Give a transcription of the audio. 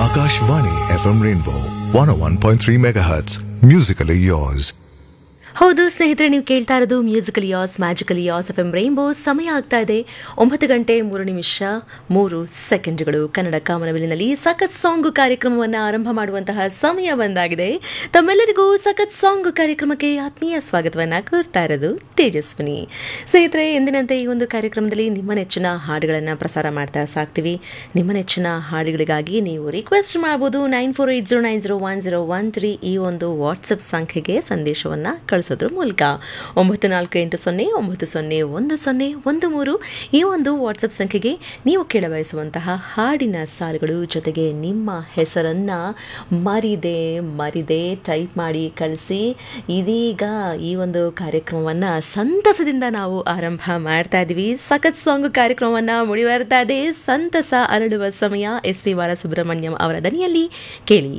Akashvani FM Rainbow 101.3 MHz. Musically yours. ಹೌದು ಸ್ನೇಹಿತರೆ ನೀವು ಕೇಳ್ತಾ ಇರೋದು musical as magical as F M rainbow ಸಮಯ ಆಗ್ತಾ ಇದೆ ಒಂಬತ್ತು ಗಂಟೆ ಮೂರು ನಿಮಿಷ ಮೂರು ಸೆಕೆಂಡ್ಗಳು ಕನ್ನಡ ಕಾಮನಬಿಲ್ಲಿನಲ್ಲಿ ಸಖತ್ ಸಾಂಗ್ ಕಾರ್ಯಕ್ರಮವನ್ನು ಆರಂಭ ಮಾಡುವಂತಹ ಸಮಯ ಬಂದಾಗಿದೆ ತಮ್ಮೆಲ್ಲರಿಗೂ ಸಖತ್ ಸಾಂಗ್ ಕಾರ್ಯಕ್ರಮಕ್ಕೆ ಆತ್ಮೀಯ ಸ್ವಾಗತವನ್ನು ಕೋರ್ತಾ ಇರೋದು ತೇಜಸ್ವಿನಿ ಸ್ನೇಹಿತರೆ ಎಂದಿನಂತೆ ಈ ಒಂದು ಕಾರ್ಯಕ್ರಮದಲ್ಲಿ ನಿಮ್ಮ ನೆಚ್ಚಿನ ಹಾಡುಗಳನ್ನು ಪ್ರಸಾರ ಮಾಡ್ತಾ ಸಾಕ್ತೀವಿ ನಿಮ್ಮ ನೆಚ್ಚಿನ ಹಾಡುಗಳಿಗಾಗಿ ನೀವು ರಿಕ್ವೆಸ್ಟ್ ಮಾಡ್ಬೋದು nine four eight zero nine zero one zero one three ಈ ಒಂದು ವಾಟ್ಸಪ್ ಸಂಖ್ಯೆಗೆ ಸಂದೇಶವನ್ನು ಕಳಿಸೋದ್ರ ಮೂಲಕ ಒಂಬತ್ತು ನಾಲ್ಕು ಎಂಟು ಸೊನ್ನೆ ಒಂಬತ್ತು ಸೊನ್ನೆ ಒಂದು ಸೊನ್ನೆ ಒಂದು ಮೂರು ಈ ಒಂದು ವಾಟ್ಸಪ್ ಸಂಖ್ಯೆಗೆ ನೀವು ಕೇಳಬಯಸುವಂತಹ ಹಾಡಿನ ಸಾಲುಗಳು ಜೊತೆಗೆ ನಿಮ್ಮ ಹೆಸರನ್ನು ಮರಿದೆ ಮರಿದೆ ಟೈಪ್ ಮಾಡಿ ಕಳಿಸಿ ಇದೀಗ ಈ ಒಂದು ಕಾರ್ಯಕ್ರಮವನ್ನು ಸಂತಸದಿಂದ ನಾವು ಆರಂಭ ಮಾಡ್ತಾ ಇದ್ದೀವಿ ಸಖತ್ ಸಾಂಗ್ ಕಾರ್ಯಕ್ರಮವನ್ನು ಮುಡಿವರ್ತಾ ಇದೆ ಸಂತಸ ಅರಳುವ ಸಮಯ ಎಸ್ ಪಿ ಬಾಲಸುಬ್ರಹ್ಮಣ್ಯಂ ಅವರ ದನಿಯಲ್ಲಿ ಕೇಳಿ